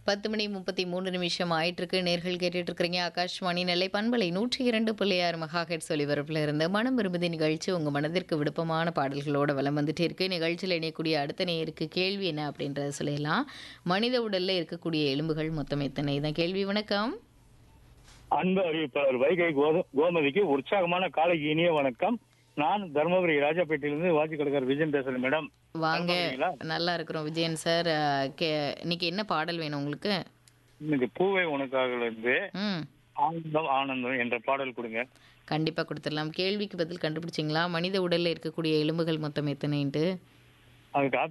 பத்து மணி முப்பத்தி மூணு நிமிஷம் ஆயிட்டு இருக்கு நேர்கள் கேட்டுட்டு இருக்கிறீங்க ஆகாஷ்வாணி நெல்லை பண்பலை நூற்றி இரண்டு புள்ளி ஆறு மெகாஹெட் ஒலிபரப்பில் இருந்து மனம் விரும்புதி நிகழ்ச்சி உங்க மனதிற்கு விருப்பமான பாடல்களோட வலம் வந்துட்டே இருக்கு நிகழ்ச்சியில் இணையக்கூடிய அடுத்த நேருக்கு கேள்வி என்ன அப்படின்றத சொல்லலாம் மனித உடல்ல இருக்கக்கூடிய எலும்புகள் மொத்தம் எத்தனை தான் கேள்வி வணக்கம் அன்பு அறிவிப்பாளர் வைகை கோத- கோமதிக்கு உற்சாகமான காலை இனிய வணக்கம் நான் தர்மபுரி ராஜாப்பேட்டையிலிருந்து வாசி கடைக்கார் விஜயன் பேசுறேன் மேடம் வாங்க நலமா இருக்கீங்களா? நல்லா இருக்கிறோம் விஜயன் சார் அஹ், கே இன்னைக்கு என்ன பாடல் வேணும் உங்களுக்கு இன்னைக்கு பூவை உனக்காக இருந்து ம் ஆனந்தம் ஆனந்தம் என்ற பாடல் கொடுங்க கண்டிப்பாக கொடுத்துடலாம் கேள்விக்கு பதில் கண்டுபிடிச்சிங்களா மனித உடலில் இருக்கக்கூடிய எலும்புகள் மொத்தம் எத்தனைன்ட்டு அதுக்கு